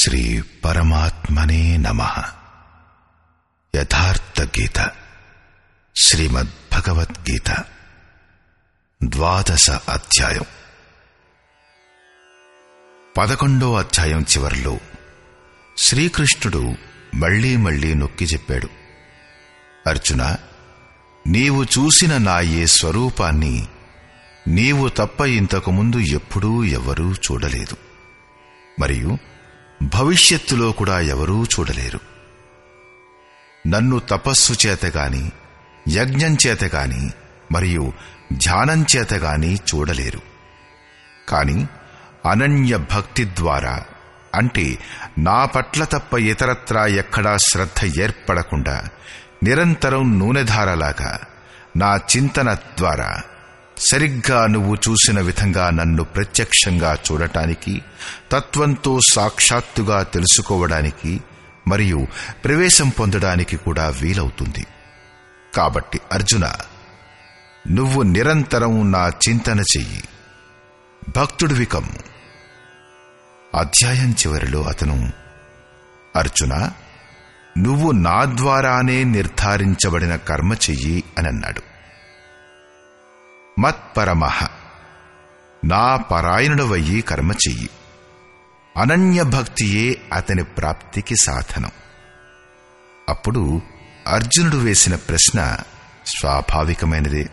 శ్రీ పరమాత్మనే నమ యథార్థ గీత శ్రీమద్భగవద్గీత ద్వాదశ అధ్యాయం పదకొండో అధ్యాయం చివరిలో శ్రీకృష్ణుడు మళ్లీ మళ్లీ నొక్కి చెప్పాడు అర్జున నీవు చూసిన నా ఏ స్వరూపాన్ని నీవు తప్ప ఇంతకుముందు ఎప్పుడూ ఎవరూ చూడలేదు మరియు భవిష్యత్తులో కూడా ఎవరూ చూడలేరు నన్ను తపస్సు చేతగాని యజ్ఞం చేతగాని మరియు ధ్యానం చేతగాని చూడలేరు కాని అనన్య భక్తి ద్వారా అంటే నా పట్ల తప్ప ఇతరత్రా ఎక్కడా శ్రద్ధ ఏర్పడకుండా నిరంతరం నూనెధారలాగా నా చింతన ద్వారా సరిగ్గా నువ్వు చూసిన విధంగా నన్ను ప్రత్యక్షంగా చూడటానికి తత్వంతో సాక్షాత్తుగా తెలుసుకోవడానికి మరియు ప్రవేశం పొందడానికి కూడా వీలవుతుంది కాబట్టి అర్జున నువ్వు నిరంతరం నా చింతన చెయ్యి భక్తుడివి కమ్ము అధ్యాయం చివరిలో అతను అర్జున నువ్వు నా ద్వారానే నిర్ధారించబడిన కర్మ చెయ్యి అని అన్నాడు మత్పరమః నా పరాయణుడవయ్యి కర్మ చెయ్యి అనన్య భక్తియే అతని ప్రాప్తికి సాధనం అప్పుడు అర్జునుడు వేసిన ప్రశ్న స్వాభావికమైనదే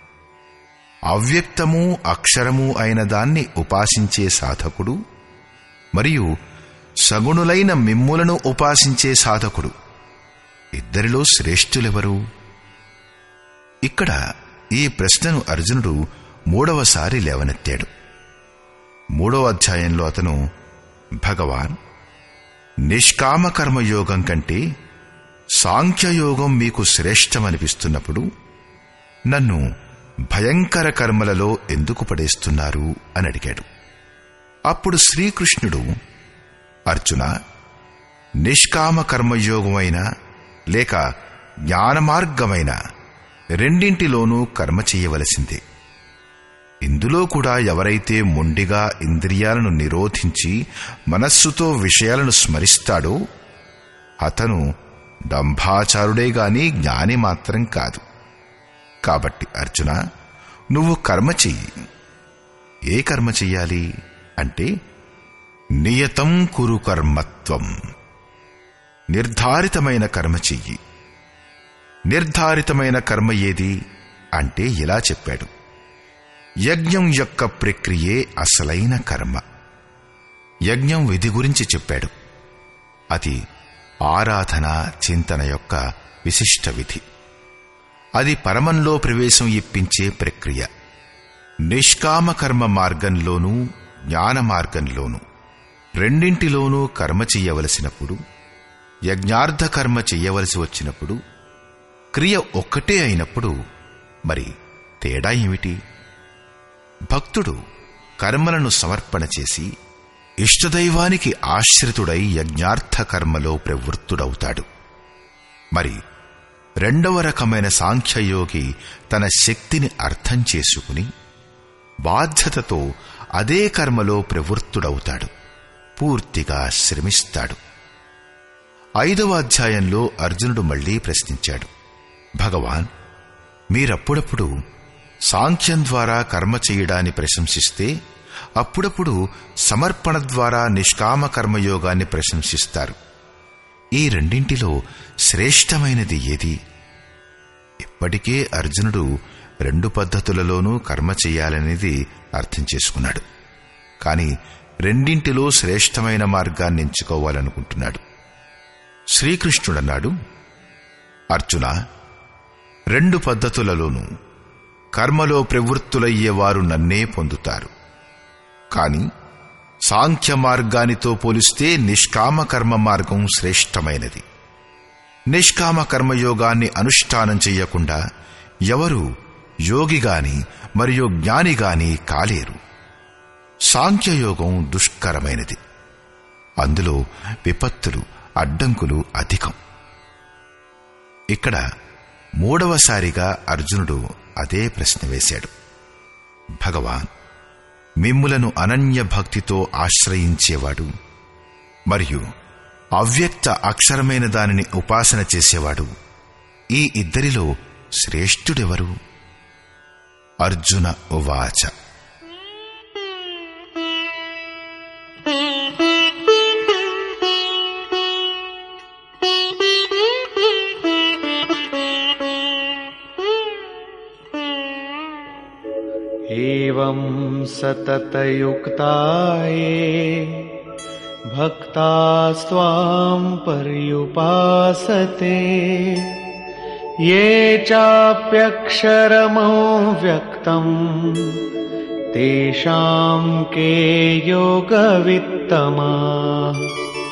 అవ్యక్తము అక్షరము అయిన దాన్ని ఉపాసించే సాధకుడు మరియు సగుణులైన మిమ్ములను ఉపాసించే సాధకుడు ఇద్దరిలో శ్రేష్ఠులెవరు ఇక్కడ ఈ ప్రశ్నను అర్జునుడు మూడవసారి లేవనెత్తాడు మూడవ అధ్యాయంలో అతను భగవాన్ నిష్కామ కర్మయోగం కంటే సాంఖ్యయోగం మీకు శ్రేష్టమనిపిస్తున్నప్పుడు నన్ను భయంకర కర్మలలో ఎందుకు పడేస్తున్నారు అని అడిగాడు అప్పుడు శ్రీకృష్ణుడు అర్జున నిష్కామ కర్మయోగమైన లేక జ్ఞానమార్గమైన రెండింటిలోనూ కర్మ చెయ్యవలసిందే ఇందులో కూడా ఎవరైతే మొండిగా ఇంద్రియాలను నిరోధించి మనస్సుతో విషయాలను స్మరిస్తాడో అతను డంభాచారుడే గాని జ్ఞాని మాత్రం కాదు కాబట్టి అర్జున నువ్వు కర్మ చెయ్యి ఏ కర్మ చెయ్యాలి అంటే నియతం కురు కర్మత్వం నిర్ధారితమైన కర్మ చెయ్యి నిర్ధారితమైన కర్మ ఏది అంటే ఇలా చెప్పాడు యజ్ఞం యొక్క ప్రక్రియే అసలైన కర్మ యజ్ఞం విధి గురించి చెప్పాడు అది ఆరాధన చింతన యొక్క విశిష్ట విధి అది పరమంలో ప్రవేశం ఇప్పించే ప్రక్రియ నిష్కామ కర్మ మార్గంలోనూ జ్ఞాన మార్గంలోనూ రెండింటిలోనూ కర్మ చెయ్యవలసినప్పుడు యజ్ఞార్థ కర్మ చెయ్యవలసి వచ్చినప్పుడు క్రియ ఒక్కటే అయినప్పుడు మరి తేడా ఏమిటి భక్తుడు కర్మలను సమర్పణ చేసి ఇష్టదైవానికి ఆశ్రితుడై యజ్ఞార్థ కర్మలో ప్రవృత్తుడవుతాడు మరి రెండవ రకమైన సాంఖ్యయోగి తన శక్తిని అర్థం చేసుకుని బాధ్యతతో అదే కర్మలో ప్రవృత్తుడవుతాడు పూర్తిగా శ్రమిస్తాడు ఐదవ అధ్యాయంలో అర్జునుడు మళ్లీ ప్రశ్నించాడు భగవాన్ మీరప్పుడప్పుడు సాంఖ్యం ద్వారా కర్మ చేయడాన్ని ప్రశంసిస్తే అప్పుడప్పుడు సమర్పణ ద్వారా నిష్కామ కర్మయోగాన్ని ప్రశంసిస్తారు ఈ రెండింటిలో శ్రేష్టమైనది ఏది ఇప్పటికే అర్జునుడు రెండు పద్ధతులలోనూ కర్మ చేయాలనేది అర్థం చేసుకున్నాడు కాని రెండింటిలో శ్రేష్టమైన మార్గాన్ని ఎంచుకోవాలనుకుంటున్నాడు శ్రీకృష్ణుడన్నాడు అర్జున రెండు పద్ధతులలోనూ కర్మలో ప్రవృత్తులయ్యేవారు నన్నే పొందుతారు కాని సాంఖ్య మార్గానితో పోలిస్తే నిష్కామ కర్మ మార్గం శ్రేష్టమైనది నిష్కామ కర్మయోగాన్ని అనుష్ఠానం చెయ్యకుండా ఎవరు యోగిగాని మరియు జ్ఞానిగాని కాలేరు సాంఖ్యయోగం దుష్కరమైనది అందులో విపత్తులు అడ్డంకులు అధికం ఇక్కడ మూడవసారిగా అర్జునుడు అదే ప్రశ్న వేశాడు భగవాన్ మిమ్ములను అనన్య భక్తితో ఆశ్రయించేవాడు మరియు అవ్యక్త అక్షరమైన దానిని ఉపాసన చేసేవాడు ఈ ఇద్దరిలో శ్రేష్ఠుడెవరు అర్జున ఉవాచ एवं सततयुक्ता ये भक्तास्त्वां पर्युपासते ये चाप्यक्षरमव्यक्तम् तेषां के योगवित्तमाः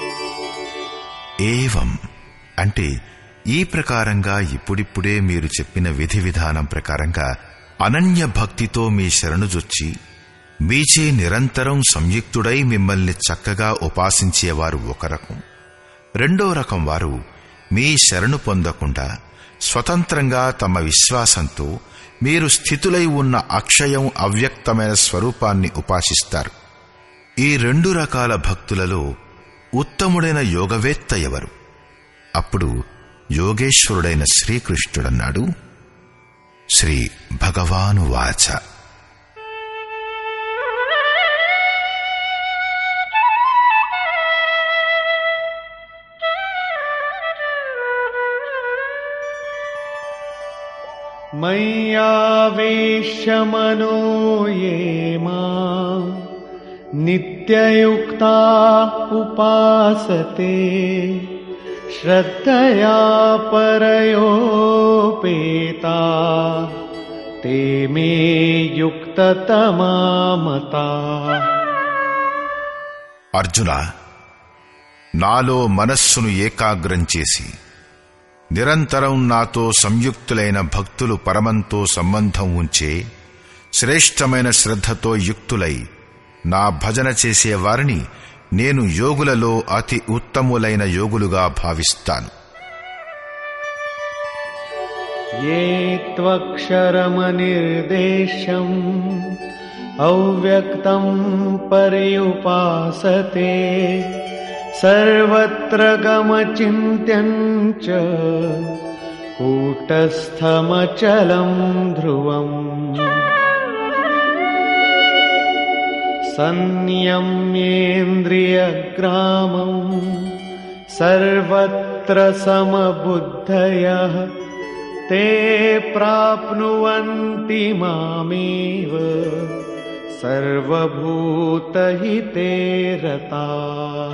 ఏవం అంటే ఈ ప్రకారంగా ఇప్పుడిప్పుడే మీరు చెప్పిన విధి విధానం ప్రకారంగా అనన్య భక్తితో మీ శరణుజొచ్చి మీచే నిరంతరం సంయుక్తుడై మిమ్మల్ని చక్కగా ఉపాసించేవారు ఒక రకం రెండో రకం వారు మీ శరణు పొందకుండా స్వతంత్రంగా తమ విశ్వాసంతో మీరు స్థితులై ఉన్న అక్షయం అవ్యక్తమైన స్వరూపాన్ని ఉపాసిస్తారు ఈ రెండు రకాల భక్తులలో ఉత్తముడైన యోగవేత్త ఎవరు అప్పుడు యోగేశ్వరుడైన శ్రీకృష్ణుడన్నాడు శ్రీ భగవాను వాచ मय्यावेश्यमनो ये मा नित्ययुक्ता उपासते श्रद्धया परयोपेता ते मे युक्ततमा मता అర్జున నాలో మనస్సును ఏకాగ్రం చేసి నిరంతరం నాతో సంయుక్తులైన భక్తులు పరమంతో సంబంధం ఉంచే శ్రేష్టమైన శ్రద్ధతో యుక్తులై నా భజన చేసే వారిని నేను యోగులలో అతి ఉత్తములైన యోగులుగా భావిస్తాను ये त्वक्षरमनिर्देशम् अव्यक्तम् पर्युपासते सर्वत्र गमचिन्त्यम् च कूटस्थमचलम् ध्रुवम् संयम्येन्द्रियग्रामम् सर्वत्र समबुद्धयः ते प्राप्नुवन्ति मामेव सर्वभूतहिते रताः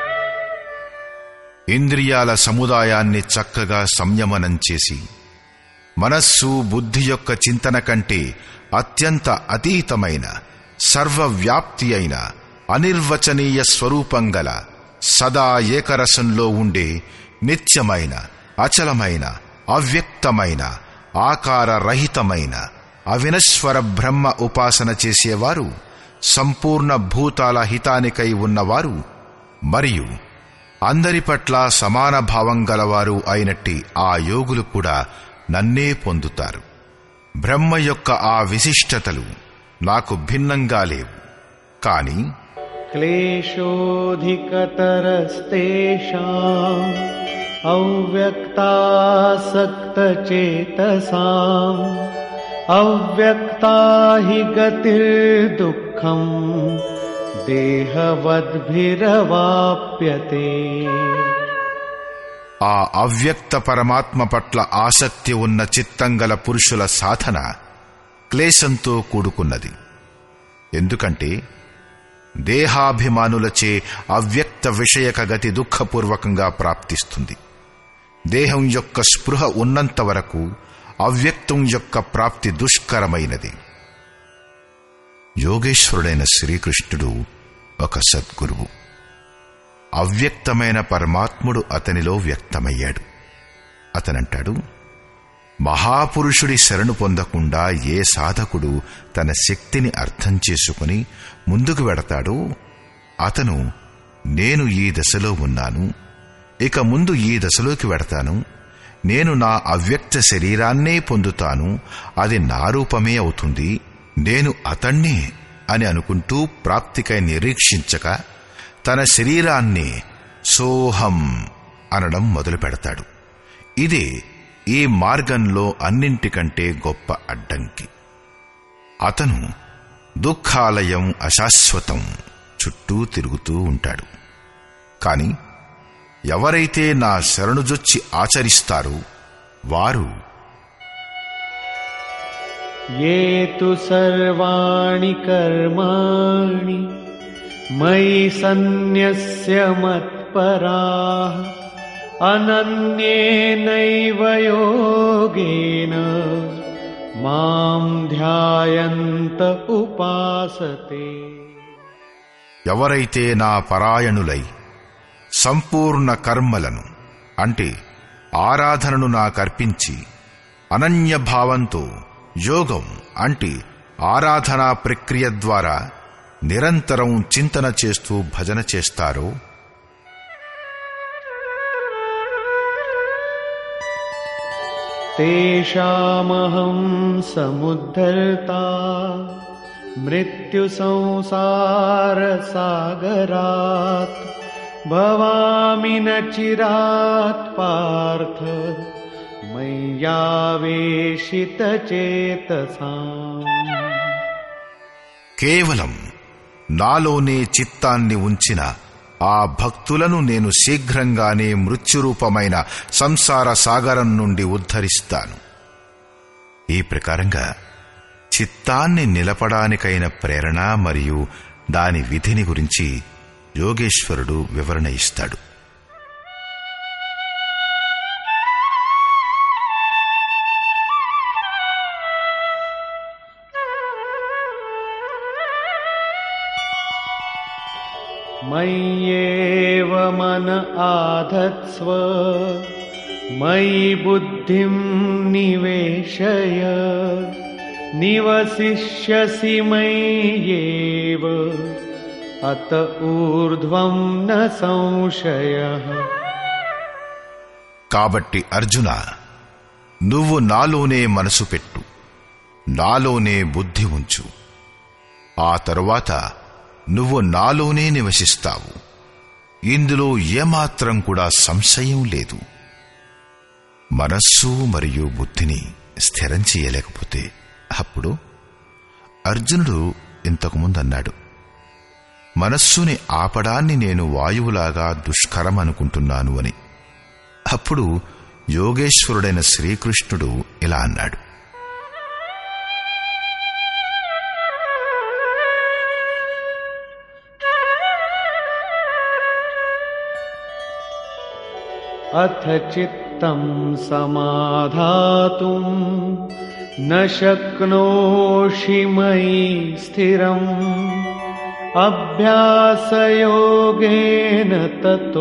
ఇంద్రియాల సముదాయాన్ని చక్కగా సంయమనం చేసి మనస్సు బుద్ధి యొక్క చింతన కంటే అత్యంత అతీతమైన సర్వవ్యాప్తి అయిన అనిర్వచనీయ స్వరూపం గల సదా ఏకరసంలో ఉండే నిత్యమైన అచలమైన అవ్యక్తమైన ఆకారరహితమైన అవినశ్వర బ్రహ్మ ఉపాసన చేసేవారు సంపూర్ణ భూతాల హితానికై ఉన్నవారు మరియు అందరి పట్ల సమాన భావం గలవారు అయినట్టి ఆ యోగులు కూడా నన్నే పొందుతారు బ్రహ్మ యొక్క ఆ విశిష్టతలు నాకు భిన్నంగా లేవు కాని क्लेशोऽधिकतरस्तेषाम् अव्यक्तासक्तचेतसाम् अव्यक्ता हि गतिर्दुःखम् देहवद्भिरवाप्यते ఆ అవ్యక్త పరమాత్మ పట్ల ఆసక్తి ఉన్న చిత్తంగల పురుషుల సాధన క్లేశంతో కూడుకున్నది ఎందుకంటే దేహాభిమానులచే అవ్యక్త విషయక గతి దుఃఖపూర్వకంగా ప్రాప్తిస్తుంది దేహం యొక్క స్పృహ ఉన్నంత వరకు అవ్యక్తం యొక్క ప్రాప్తి దుష్కరమైనది యోగేశ్వరుడైన శ్రీకృష్ణుడు ఒక సద్గురువు అవ్యక్తమైన పరమాత్ముడు అతనిలో వ్యక్తమయ్యాడు అతనంటాడు మహాపురుషుడి శరణు పొందకుండా ఏ సాధకుడు తన శక్తిని అర్థం చేసుకుని ముందుకు వెడతాడో అతను నేను ఈ దశలో ఉన్నాను ఇక ముందు ఈ దశలోకి వెడతాను నేను నా అవ్యక్త శరీరాన్నే పొందుతాను అది నా రూపమే అవుతుంది నేను అతణ్ణే అని అనుకుంటూ ప్రాప్తికై నిరీక్షించక తన శరీరాన్ని సోహం అనడం మొదలు పెడతాడు ఇదే ఈ మార్గంలో అన్నింటికంటే గొప్ప అడ్డంకి అతను దుఃఖాలయం అశాశ్వతం చుట్టూ తిరుగుతూ ఉంటాడు కాని ఎవరైతే నా శరణుజొచ్చి ఆచరిస్తారో వారు ये तु सर्वाणि कर्माणि मयि सन्न्यस्य मत्पराः अनन्येनैव योगेन मां ध्यायन्त उपासते ఎవరైతే నా పరాయణులై సంపూర్ణ కర్మలను అంటే ఆరాధనను నాకర్పించి అనన్యభావంతో యోగం అంటే ఆరాధనా ప్రక్రియ ద్వారా నిరంతరం చింతన చేస్తూ భజన చేస్తారో तेषामहं समुद्धर्ता मृत्युसंसारसागरात् भवामि न चिरात् पार्थ मय्यावेशितचेतसाम् కేవలం నాలోనే చిత్తాన్ని ఉంచిన ఆ భక్తులను నేను శీఘ్రంగానే మృత్యురూపమైన సంసార సాగరం నుండి ఉద్ధరిస్తాను ఈ ప్రకారంగా చిత్తాన్ని నిలపడానికైన ప్రేరణ మరియు దాని విధిని గురించి యోగేశ్వరుడు వివరణ ఇస్తాడు मय्येव मन आधत्स्व मयि बुद्धिं निवेशय निवसिष्यसि मय्येव अत ऊर्ध्वं न संशयः కాబట్టి అర్జున నువ్వు నాలోనే మనసు పెట్టు నాలోనే బుద్ధి ఉంచు ఆ తరువాత నువ్వు నాలోనే నివసిస్తావు ఇందులో ఏమాత్రం కూడా సంశయం లేదు మనస్సు మరియు బుద్ధిని స్థిరం చేయలేకపోతే అప్పుడు అర్జునుడు ఇంతకుముందు అన్నాడు మనస్సుని ఆపడాన్ని నేను వాయువులాగా దుష్కరం అనుకుంటున్నాను అని అప్పుడు యోగేశ్వరుడైన శ్రీకృష్ణుడు ఇలా అన్నాడు अथ चित्तं समाधातुं न शक्नोषि मयि स्थिरम् अभ्यासयोगेन ततो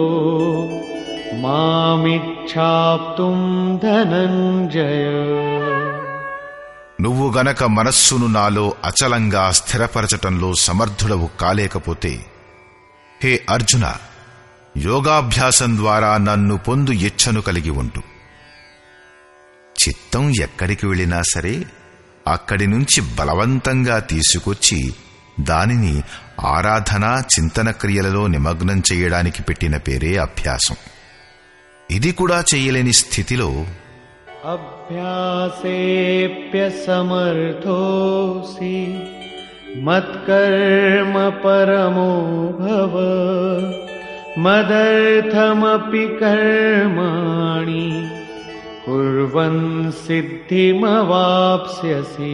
मामिच्छाप्तुं धनञ्जय నువ్వు గనక మనస్సును నాలో అచలంగా స్థిరపరచటంలో సమర్థుడవు కాలేకపోతే హే అర్జున యోగాభ్యాసం ద్వారా నన్ను పొందు ఇచ్ఛను కలిగి ఉండు చిత్తం ఎక్కడికి వెళ్ళినా సరే అక్కడి నుంచి బలవంతంగా తీసుకొచ్చి దానిని ఆరాధన చింతన క్రియలలో నిమగ్నం చేయడానికి పెట్టిన పేరే అభ్యాసం ఇది కూడా చేయలేని స్థితిలో अभ्यासेऽप्यसमर्थोऽसि मत्कर्म परमो भव मदर्थमपि कर्माणि कुर्वन् सिद्धिमवाप्स्यसि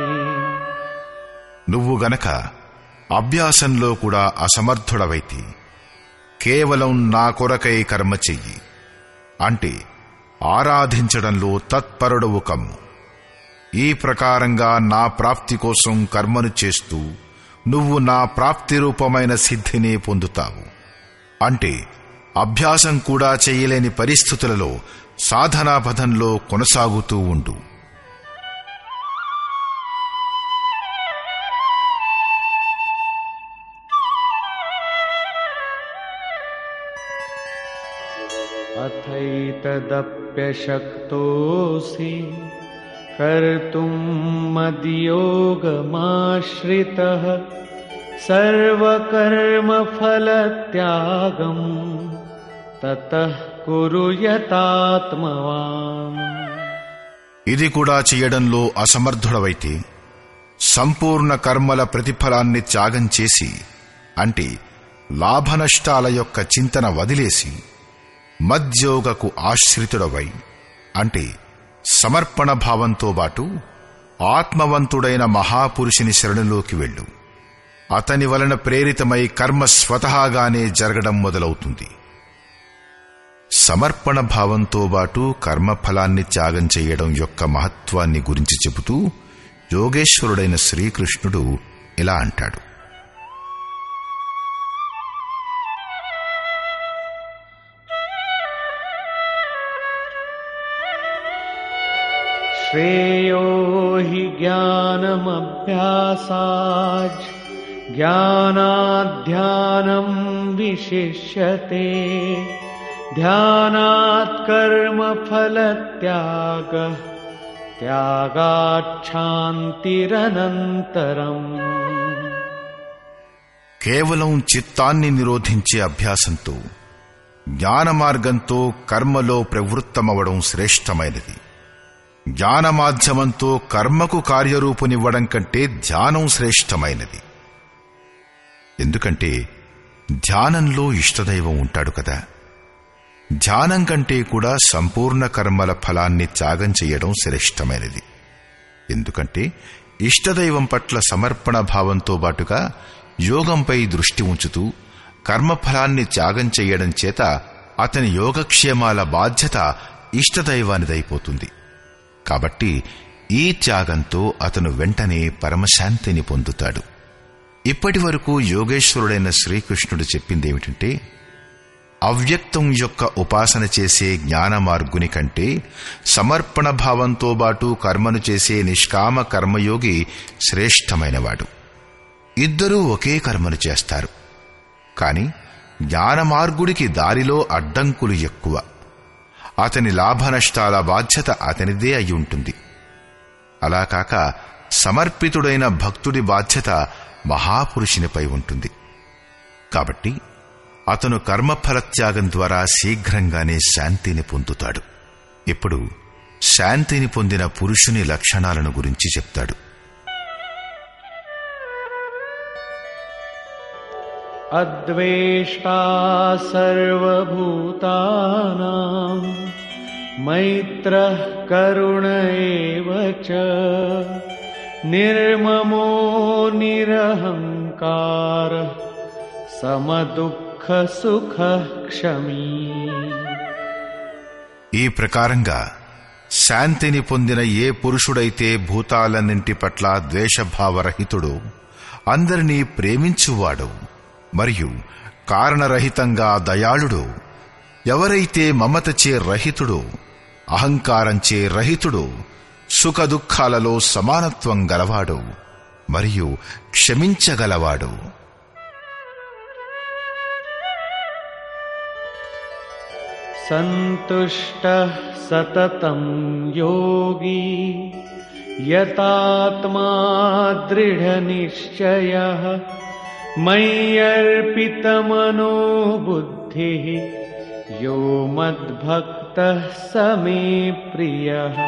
నువ్వు గనక అభ్యాసంలో కూడా అసమర్థుడవైతే కేవలం నా కొరకై కర్మ చెయ్యి అంటే ఆరాధించడంలో తత్పరుడవు కమ్ము ఈ ప్రకారంగా నా ప్రాప్తి కోసం కర్మను చేస్తూ నువ్వు నా ప్రాప్తి రూపమైన సిద్ధిని పొందుతావు అంటే అభ్యాసం కూడా చేయలేని పరిస్థితులలో సాధనాపథంలో కొనసాగుతూ ఉండు अथैतदप्यशक्तोऽसि कर्तुं मद्योगमाश्रितः सर्वकर्मफलत्यागम् ततः कुरु यतात्मवान् ఇది కూడా చేయడంలో అసమర్థుడవైతే సంపూర్ణ కర్మల ప్రతిఫలాన్ని త్యాగం చేసి అంటే లాభనష్టాల యొక్క చింతన వదిలేసి మద్యోగకు ఆశ్రితుడవై అంటే సమర్పణ భావంతో బాటు ఆత్మవంతుడైన మహాపురుషుని శరణులోకి వెళ్ళు అతని వలన ప్రేరితమై కర్మ స్వతహాగానే జరగడం మొదలవుతుంది సమర్పణ భావంతో బాటు కర్మఫలాన్ని త్యాగం చేయడం యొక్క మహత్వాన్ని గురించి చెబుతూ యోగేశ్వరుడైన శ్రీకృష్ణుడు ఇలా అంటాడు श्रेयो हि ज्ञानमभ्यासाज् ज्ञानाध्यानम् विशिष्यते ध्यानात् कर्मफलत्यागः त्यागाच्छान्तिरनन्तरम् కేవలం చిత్తాన్ని నిరోధించే అభ్యాసంతో జ్ఞాన మార్గంతో కర్మలో ప్రవృత్తమవడం శ్రేష్టమైనది జ్ఞాన మాధ్యమంతో కర్మకు కార్యరూపునివ్వడం కంటే ధ్యానం శ్రేష్టమైనది ఎందుకంటే ధ్యానంలో ఇష్టదైవం ఉంటాడు కదా ధ్యానం కంటే కూడా సంపూర్ణ కర్మల ఫలాన్ని త్యాగం చేయడం శ్రేష్టమైనది ఎందుకంటే ఇష్టదైవం పట్ల సమర్పణ భావంతో బాటుగా యోగంపై దృష్టి ఉంచుతూ కర్మఫలాన్ని త్యాగం చేయడం చేత అతని యోగక్షేమాల బాధ్యత ఇష్టదైవానిదైపోతుంది కాబట్టి ఈ త్యాగంతో అతను వెంటనే పరమశాంతిని పొందుతాడు ఇప్పటి వరకు యోగేశ్వరుడైన శ్రీకృష్ణుడు చెప్పిందేమిటంటే అవ్యక్తం యొక్క ఉపాసన చేసే జ్ఞాన మార్గుని కంటే సమర్పణ భావంతో బాటు కర్మను చేసే నిష్కామ కర్మయోగి శ్రేష్టమైనవాడు ఇద్దరూ ఒకే కర్మను చేస్తారు కాని జ్ఞాన మార్గుడికి దారిలో అడ్డంకులు ఎక్కువ అతని లాభనష్టాల బాధ్యత అతనిదే అయి ఉంటుంది అలా కాక సమర్పితుడైన భక్తుడి బాధ్యత మహాపురుషునిపై ఉంటుంది కాబట్టి అతను కర్మఫలత్యాగం ద్వారా శీఘ్రంగానే శాంతిని పొందుతాడు ఇప్పుడు శాంతిని పొందిన పురుషుని లక్షణాలను గురించి చెప్తాడు अद्वेष्टा सर्वभूतानां मैत्रः करुण एव च निर्ममो निरहङ्कारः समदुःखसुखः क्षमी ఈ ప్రకారంగా శాంతిని పొందిన ఏ పురుషుడైతే భూతాలన్నింటి పట్ల ద్వేషభావరహితుడు అందరినీ ప్రేమించువాడు మరియు కారణరహితంగా దయాళుడు ఎవరైతే మమతచే రహితుడో అహంకారంచే రహితుడో సుఖదుఖాలలో సమానత్వం గలవాడు మరియు క్షమించగలవాడు सन्तुष्टः सततं योगी यतात्मा दृढनिश्चयः मय्यर्पितमनो बुद्धिः यो मद्भक्तः स मे प्रियः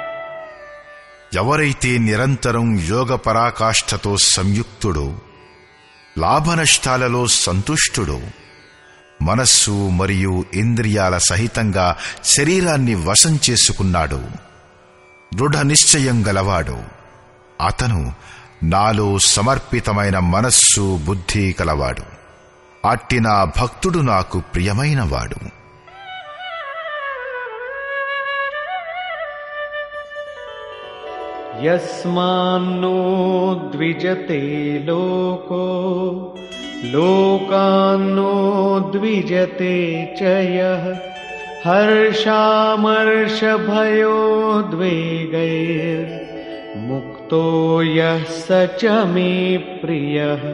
ఎవరైతే నిరంతరం యోగ పరాకాష్ఠతో సంయుక్తుడో లాభనష్టాలలో సంతుష్టుడో మనస్సు మరియు ఇంద్రియాల సహితంగా శరీరాన్ని వశం చేసుకున్నాడు దృఢ నిశ్చయం గలవాడు అతను నాలో సమర్పితమైన మనస్సు బుద్ధి కలవాడు అట్టి నా భక్తుడు నాకు ప్రియమైనవాడు यस्मान्नो द्विजते लोको लोकान्नो द्विजते च यः हर्षामर्षभयोद्वेगैर्मुक्तो यः स च मे प्रियः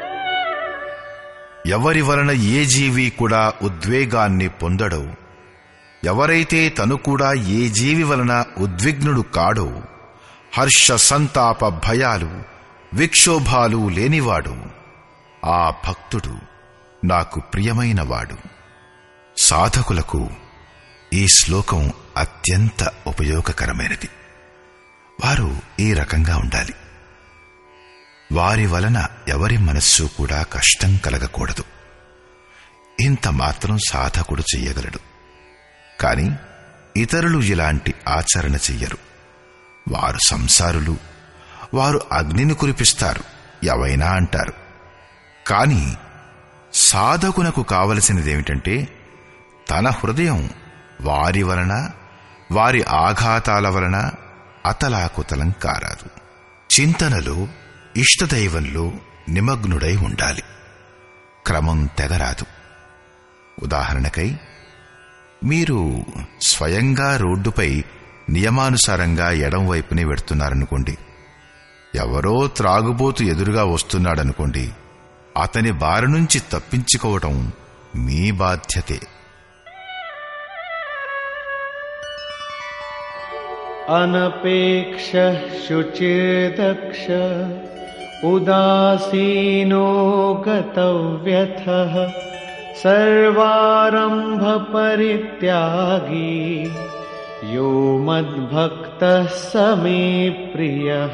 ఎవరి వలన ఏ జీవి కూడా ఉద్వేగాన్ని పొందడో ఎవరైతే తను కూడా ఏ జీవి వలన ఉద్విగ్నుడు కాడో హర్ష సంతాప భయాలు విక్షోభాలు లేనివాడు ఆ భక్తుడు నాకు ప్రియమైనవాడు సాధకులకు ఈ శ్లోకం అత్యంత ఉపయోగకరమైనది వారు ఈ రకంగా ఉండాలి వారి వలన ఎవరి మనస్సు కూడా కష్టం కలగకూడదు ఇంత మాత్రం సాధకుడు చెయ్యగలడు కాని ఇతరులు ఇలాంటి ఆచరణ చెయ్యరు వారు సంసారులు వారు అగ్నిని కురిపిస్తారు ఎవైనా అంటారు కాని సాధకునకు కావలసినదేమిటంటే తన హృదయం వారి వలన వారి ఆఘాతాల వలన అతలాకుతలం కారాదు చింతనలో ఇష్టదైవంలో నిమగ్నుడై ఉండాలి క్రమం తెగరాదు ఉదాహరణకై మీరు స్వయంగా రోడ్డుపై నియమానుసారంగా ఎడం వైపునే వెడుతున్నారనుకోండి ఎవరో త్రాగుబోతు ఎదురుగా వస్తున్నాడనుకోండి అతని బారి నుంచి తప్పించుకోవటం మీ బాధ్యతే अनपेक्षः शुचिर्दक्ष उदासीनो गतव्यथः सर्वारम्भपरित्यागी यो मद्भक्तः स मे प्रियः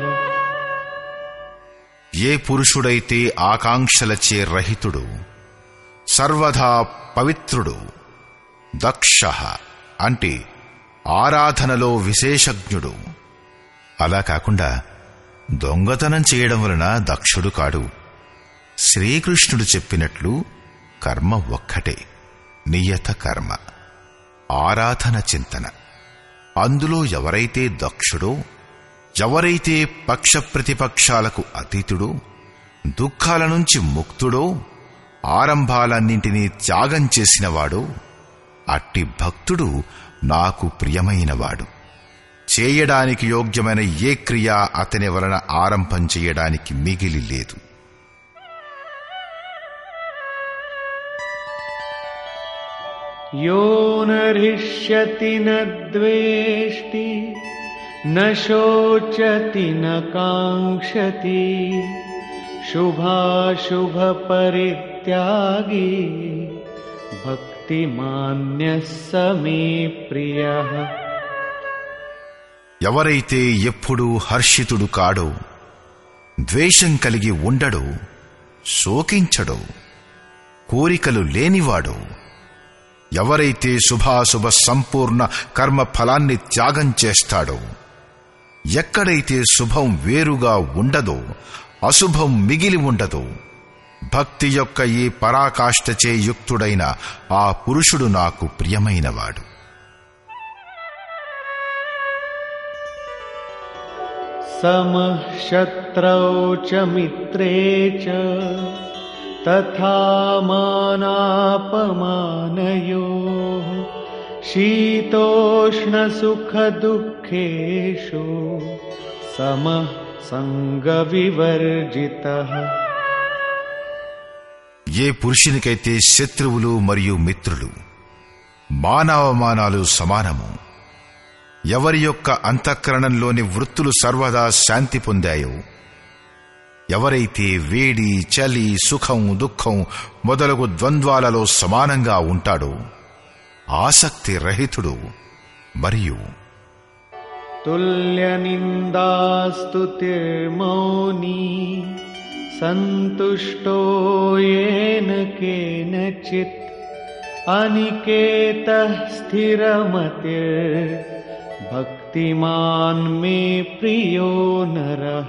ఏ పురుషుడైతే ఆకాంక్షలచే రహితుడు సర్వదా పవిత్రుడు దక్ష అంటే ఆరాధనలో విశేషజ్ఞుడు అలా కాకుండా దొంగతనం చేయడం వలన దక్షుడు కాడు శ్రీకృష్ణుడు చెప్పినట్లు కర్మ ఒక్కటే నియత కర్మ ఆరాధన చింతన అందులో ఎవరైతే దక్షుడో ఎవరైతే పక్ష ప్రతిపక్షాలకు అతీతుడో దుఃఖాల నుంచి ముక్తుడో ఆరంభాలన్నింటినీ త్యాగం చేసినవాడో అట్టి భక్తుడు నాకు ప్రియమైనవాడు చేయడానికి యోగ్యమైన ఏ క్రియ అతని వలన ఆరంభం చేయడానికి మిగిలి లేదు यो न हृष्यति न द्वेष्टि न शोचति न काङ्क्षति शुभाशुभपरित्यागी भक्तिमान्यः स मे प्रियः ఎవరైతే ఎప్పుడూ హర్షితుడు కాడో ద్వేషం కలిగి ఉండడో శోకించడో కోరికలు లేనివాడో ఎవరైతే శుభాశుభ సంపూర్ణ కర్మ ఫలాన్ని త్యాగం చేస్తాడో ఎక్కడైతే శుభం వేరుగా ఉండదో అశుభం మిగిలి ఉండదో భక్తి యొక్క ఈ పరాకాష్ఠచే యుక్తుడైన ఆ పురుషుడు నాకు ప్రియమైనవాడు समः शत्रौ च मित्रे च तथा मानापमानयोः शीतोष्णसुखदुःखेषु समः सङ्गविवर्जितः ఏ పురుషునికైతే శత్రువులు మరియు మిత్రులు మానవమానాలు సమానము ఎవరి యొక్క అంతఃకరణంలోని వృత్తులు సర్వదా శాంతి పొందాయో ఎవరైతే వేడి చలి సుఖం దుఃఖం మొదలగు ద్వంద్వాలలో సమానంగా ఉంటాడో ఆసక్తి రహితుడు మరియు तुल्यनिन्दास्तुतिर्मौनी सन्तुष्टो येन केनचित् अनिकेतः स्थिरमतिर्भक्तिमान् मे प्रियो नरः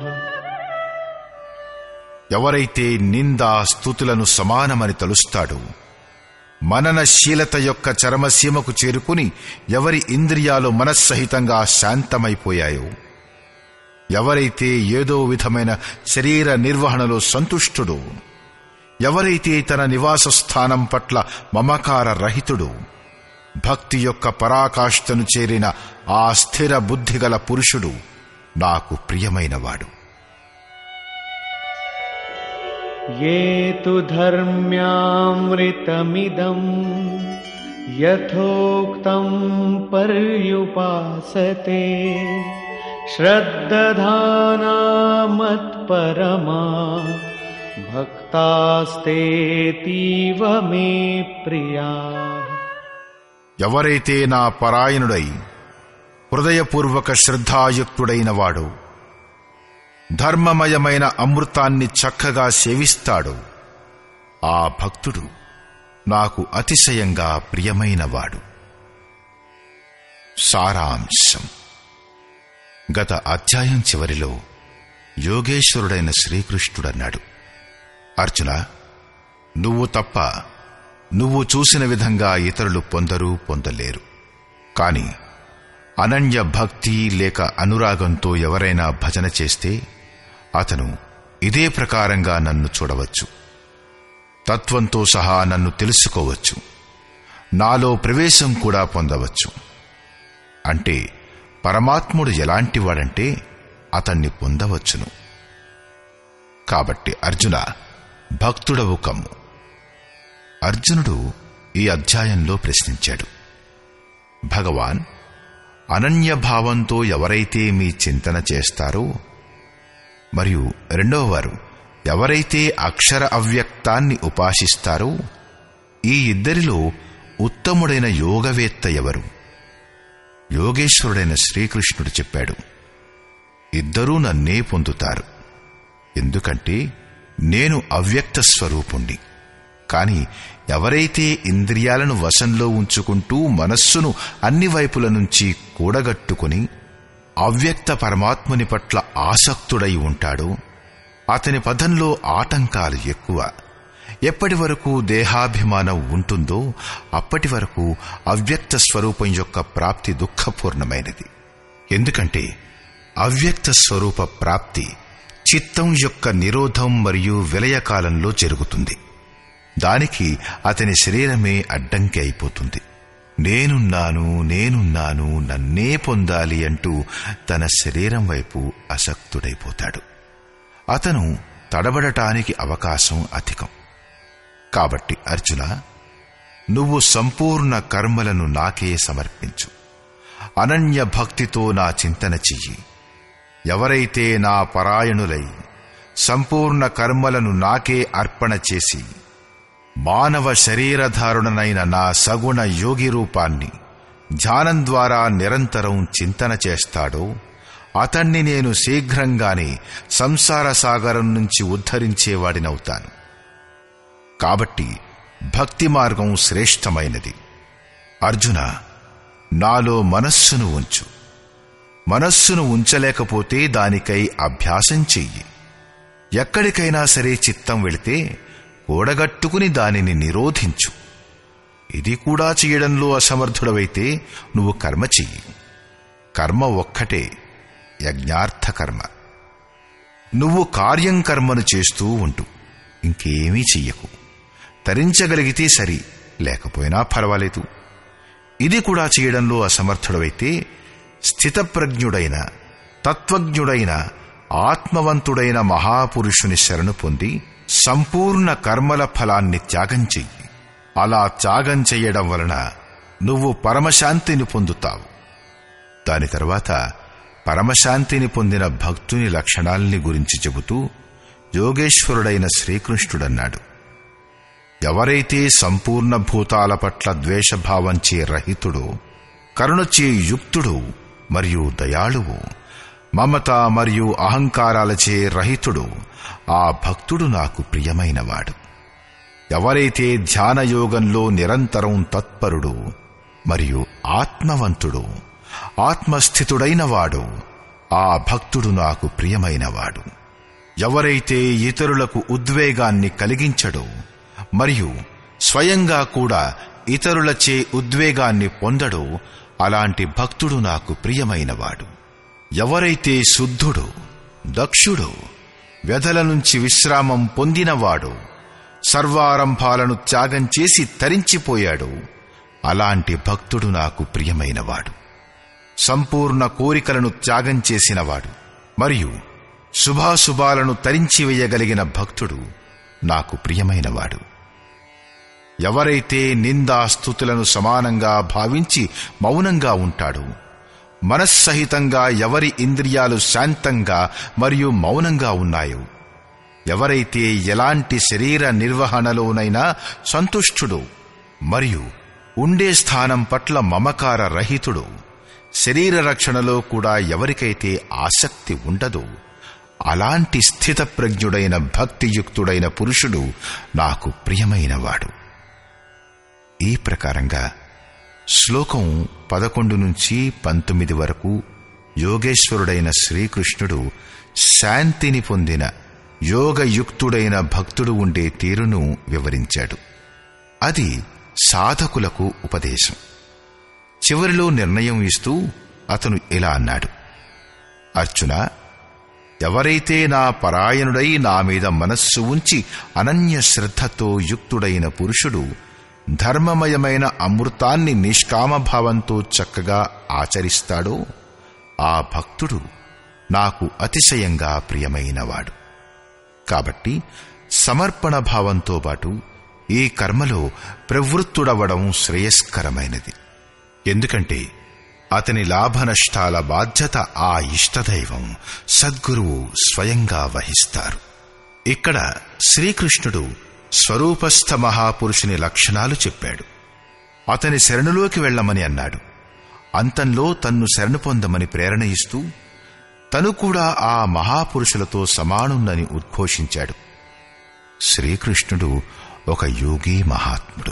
ఎవరైతే నిందా స్థుతులను సమానమని తలుస్తాడో మననశీలత యొక్క చరమసీమకు చేరుకుని ఎవరి ఇంద్రియాలు మనస్సహితంగా శాంతమైపోయాయో ఎవరైతే ఏదో విధమైన శరీర నిర్వహణలో సంతుష్టుడో ఎవరైతే తన నివాస స్థానం పట్ల మమకార రహితుడు భక్తి యొక్క పరాకాష్ఠను చేరిన ఆ స్థిర బుద్ధిగల పురుషుడు నాకు ప్రియమైనవాడు ये तु धर्म्यामृतमिदम् यथोक्तम् पर्युपासते श्रद्दधाना मत्परमा भक्त भक्तास्तेऽतीव मे प्रियाः ఎవరైతే నా పరాయణుడై హృదయపూర్వక శ్రద్ధాయుక్తుడైన వాడు ధర్మమయమైన అమృతాన్ని చక్కగా సేవిస్తాడు ఆ భక్తుడు నాకు అతిశయంగా ప్రియమైనవాడు సారాంశం గత అధ్యాయం చివరిలో యోగేశ్వరుడైన శ్రీకృష్ణుడన్నాడు అర్జున నువ్వు తప్ప నువ్వు చూసిన విధంగా ఇతరులు పొందరు పొందలేరు కాని అనన్య భక్తి లేక అనురాగంతో ఎవరైనా భజన చేస్తే అతను ఇదే ప్రకారంగా నన్ను చూడవచ్చు తత్వంతో సహా నన్ను తెలుసుకోవచ్చు నాలో ప్రవేశం కూడా పొందవచ్చు అంటే పరమాత్ముడు ఎలాంటివాడంటే అతన్ని పొందవచ్చును కాబట్టి అర్జున భక్తుడవు కమ్ము అర్జునుడు ఈ అధ్యాయంలో ప్రశ్నించాడు భగవాన్ అనన్య భావంతో ఎవరైతే మీ చింతన చేస్తారో మరియు రెండవ వారు ఎవరైతే అక్షర అవ్యక్తాన్ని ఉపాసిస్తారో ఈ ఇద్దరిలో ఉత్తముడైన యోగవేత్త ఎవరు యోగేశ్వరుడైన శ్రీకృష్ణుడు చెప్పాడు ఇద్దరూ నన్నే పొందుతారు ఎందుకంటే నేను అవ్యక్త స్వరూపుణ్ణి కాని ఎవరైతే ఇంద్రియాలను వశంలో ఉంచుకుంటూ మనస్సును అన్ని వైపుల నుంచి కూడగట్టుకుని అవ్యక్త పరమాత్ముని పట్ల ఆసక్తుడై ఉంటాడో అతని పదంలో ఆటంకాలు ఎక్కువ ఎప్పటి వరకు దేహాభిమానం ఉంటుందో అప్పటి వరకు అవ్యక్త స్వరూపం యొక్క ప్రాప్తి దుఃఖపూర్ణమైనది ఎందుకంటే అవ్యక్త స్వరూప ప్రాప్తి చిత్తం యొక్క నిరోధం మరియు విలయకాలంలో జరుగుతుంది దానికి అతని శరీరమే అడ్డంకి అయిపోతుంది నేనున్నాను నేనున్నాను నన్నే పొందాలి అంటూ తన శరీరం వైపు అసక్తుడైపోతాడు అతను తడబడటానికి అవకాశం అధికం కాబట్టి అర్జున నువ్వు సంపూర్ణ కర్మలను నాకే సమర్పించు అనన్య భక్తితో నా చింతన చెయ్యి ఎవరైతే నా పరాయణులై సంపూర్ణ కర్మలను నాకే అర్పణ చేసి మానవ శరీరధారుణనైన నా సగుణ యోగి రూపాన్ని ధ్యానం ద్వారా నిరంతరం చింతన చేస్తాడో అతన్ని నేను శీఘ్రంగానే సంసార సాగరం నుంచి ఉద్ధరించేవాడినవుతాను కాబట్టి భక్తి మార్గం శ్రేష్టమైనది అర్జున నాలో మనస్సును ఉంచు మనస్సును ఉంచలేకపోతే దానికై అభ్యాసం చెయ్యి ఎక్కడికైనా సరే చిత్తం వెళితే కూడగట్టుకుని దానిని నిరోధించు ఇది కూడా చేయడంలో అసమర్థుడవైతే నువ్వు కర్మ చెయ్యి కర్మ ఒక్కటే యజ్ఞార్థ కర్మ నువ్వు కార్యం కర్మను చేస్తూ ఉంటు ఇంకేమీ చెయ్యకు తరించగలిగితే సరి లేకపోయినా పర్వాలేదు ఇది కూడా చేయడంలో అసమర్థుడవైతే స్థితప్రజ్ఞుడైన తత్వజ్ఞుడైన ఆత్మవంతుడైన మహాపురుషుని శరణు పొంది సంపూర్ణ కర్మల ఫలాన్ని త్యాగం చెయ్యి అలా త్యాగం చెయ్యడం వలన నువ్వు పరమశాంతిని పొందుతావు దాని తర్వాత పరమశాంతిని పొందిన భక్తుని లక్షణాల్ని గురించి చెబుతూ యోగేశ్వరుడైన శ్రీకృష్ణుడన్నాడు ఎవరైతే సంపూర్ణ భూతాల పట్ల ద్వేషభావంచే రహితుడో కరుణచే యుక్తుడు మరియు దయాళువు మమత మరియు అహంకారాలచే రహితుడు ఆ భక్తుడు నాకు ప్రియమైనవాడు ఎవరైతే ధ్యానయోగంలో నిరంతరం తత్పరుడు మరియు ఆత్మవంతుడు ఆత్మస్థితుడైనవాడు ఆ భక్తుడు నాకు ప్రియమైనవాడు ఎవరైతే ఇతరులకు ఉద్వేగాన్ని కలిగించడో మరియు స్వయంగా కూడా ఇతరులచే ఉద్వేగాన్ని పొందడో అలాంటి భక్తుడు నాకు ప్రియమైనవాడు ఎవరైతే శుద్ధుడు దక్షుడు వ్యధల నుంచి విశ్రామం పొందినవాడు సర్వారంభాలను త్యాగం చేసి తరించిపోయాడు అలాంటి భక్తుడు నాకు ప్రియమైనవాడు సంపూర్ణ కోరికలను త్యాగం చేసినవాడు మరియు శుభాశుభాలను తరించివేయగలిగిన భక్తుడు నాకు ప్రియమైనవాడు ఎవరైతే నిందాస్తుతులను సమానంగా భావించి మౌనంగా ఉంటాడో మనస్సహితంగా ఎవరి ఇంద్రియాలు శాంతంగా మరియు మౌనంగా ఉన్నాయో ఎవరైతే ఎలాంటి శరీర నిర్వహణలోనైనా సంతుష్టుడు మరియు ఉండే స్థానం పట్ల మమకార రహితుడు శరీర రక్షణలో కూడా ఎవరికైతే ఆసక్తి ఉండదో అలాంటి స్థితప్రజ్ఞుడైన భక్తియుక్తుడైన పురుషుడు నాకు ప్రియమైనవాడు ఈ ప్రకారంగా శ్లోకం పదకొండు నుంచి పంతొమ్మిది వరకు యోగేశ్వరుడైన శ్రీకృష్ణుడు శాంతిని పొందిన యోగయుక్తుడైన భక్తుడు ఉండే తీరును వివరించాడు అది సాధకులకు ఉపదేశం చివరిలో నిర్ణయం ఇస్తూ అతను ఇలా అన్నాడు అర్జున ఎవరైతే నా పరాయణుడై నా మీద మనస్సు ఉంచి అనన్య శ్రద్ధతో యుక్తుడైన పురుషుడు ధర్మమయమైన అమృతాన్ని నిష్కామభావంతో చక్కగా ఆచరిస్తాడో ఆ భక్తుడు నాకు అతిశయంగా ప్రియమైనవాడు కాబట్టి సమర్పణ భావంతో పాటు ఈ కర్మలో ప్రవృత్తుడవడం శ్రేయస్కరమైనది ఎందుకంటే అతని లాభనష్టాల బాధ్యత ఆ ఇష్టదైవం సద్గురువు స్వయంగా వహిస్తారు ఇక్కడ శ్రీకృష్ణుడు స్వరూపస్థ మహాపురుషుని లక్షణాలు చెప్పాడు అతని శరణులోకి వెళ్ళమని అన్నాడు అంతంలో తన్ను శరణు పొందమని ప్రేరణ ఇస్తూ తను కూడా ఆ మహాపురుషులతో సమానుందని ఉద్ఘోషించాడు శ్రీకృష్ణుడు ఒక యోగి మహాత్ముడు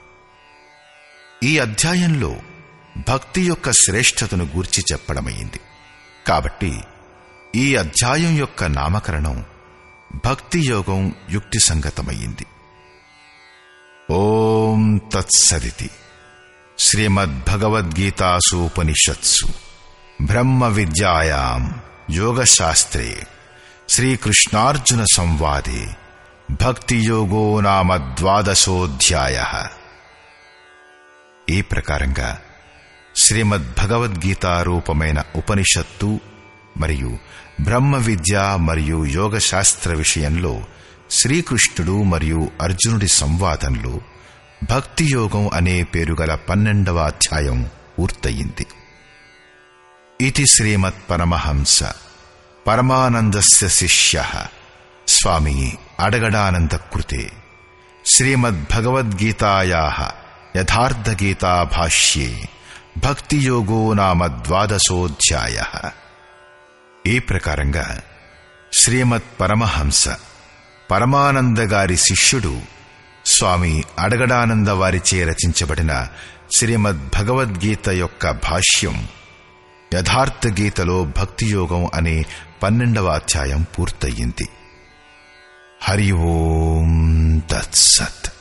ఈ అధ్యాయంలో భక్తి యొక్క శ్రేష్టతను గూర్చి చెప్పడమైంది కాబట్టి ఈ అధ్యాయం యొక్క నామకరణం భక్తి యోగం యుక్తి సంగతమయ్యింది ఓం తత్సదితి శ్రీమద్భగవద్గీతాసూపనిషత్సు బ్రహ్మ విద్యాయాం యోగశాస్త్రే శ్రీకృష్ణార్జున సంవాదే భక్తియోగో నామ ద్వాదశోధ్యాయ ఈ ప్రకారంగా శ్రీమద్ భగవద్గీత రూపమైన ఉపనిషత్తు మరియు బ్రహ్మ విద్య మరియు యోగ శాస్త్ర విషయంలో శ్రీకృష్ణుడు మరియు అర్జునుడి సంవాదంలో భక్తి యోగం అనే పేరుగల పన్నెండవ అధ్యాయం పూర్తయింది ఇది శ్రీమత్ పరమహంస పరమానందస్య శిష్య స్వామి అడగడానంద కృతే శ్రీమద్భగవద్గీతాయా యథార్థగీతా భాష్యే భక్తియోగో నామ ద్వాదశోధ్యాయ ఈ ప్రకారంగా శ్రీమత్ పరమహంస పరమానంద గారి శిష్యుడు స్వామి అడగడానంద వారిచే రచించబడిన శ్రీమద్ భగవద్గీత యొక్క భాష్యం యథార్థ గీతలో భక్తియోగం అనే పన్నెండవ అధ్యాయం పూర్తయింది హరి ఓం తత్సత్